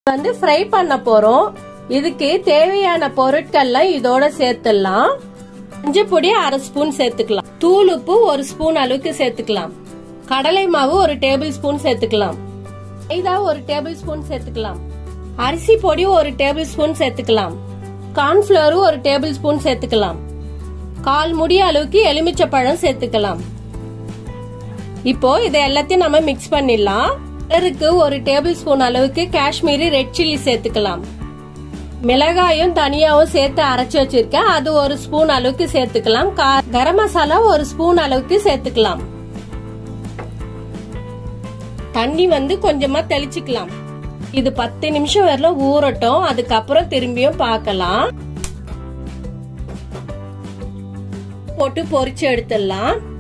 வந்து ஃப்ரை பண்ண போறோம் இதுக்கு தேவையான பொருட்கள்லாம் இதோட சேர்த்துடலாம் மஞ்சள் பொடி அரை ஸ்பூன் சேர்த்துக்கலாம் தூள் உப்பு ஒரு ஸ்பூன் அளவுக்கு சேர்த்துக்கலாம் கடலை மாவு ஒரு டேபிள் ஸ்பூன் சேர்த்துக்கலாம் மைதா ஒரு டேபிள் ஸ்பூன் சேர்த்துக்கலாம் அரிசி பொடி ஒரு டேபிள் ஸ்பூன் சேர்த்துக்கலாம் கார்ன்ஃபிளவர் ஒரு டேபிள் ஸ்பூன் சேர்த்துக்கலாம் கால் முடி அளவுக்கு எலுமிச்சை பழம் சேர்த்துக்கலாம் இப்போ இதை எல்லாத்தையும் நம்ம மிக்ஸ் பண்ணிடலாம் கலருக்கு ஒரு டேபிள் ஸ்பூன் அளவுக்கு காஷ்மீரி ரெட் சில்லி சேர்த்துக்கலாம் மிளகாயும் தனியாவும் சேர்த்து அரைச்சு வச்சிருக்கேன் அது ஒரு ஸ்பூன் அளவுக்கு சேர்த்துக்கலாம் கா- கரம் மசாலா ஒரு ஸ்பூன் அளவுக்கு சேர்த்துக்கலாம் தண்ணி வந்து கொஞ்சமா தெளிச்சுக்கலாம் இது பத்து நிமிஷம் வரல ஊறட்டும் அதுக்கப்புறம் திரும்பியும் பார்க்கலாம் போட்டு பொரிச்சு எடுத்துடலாம்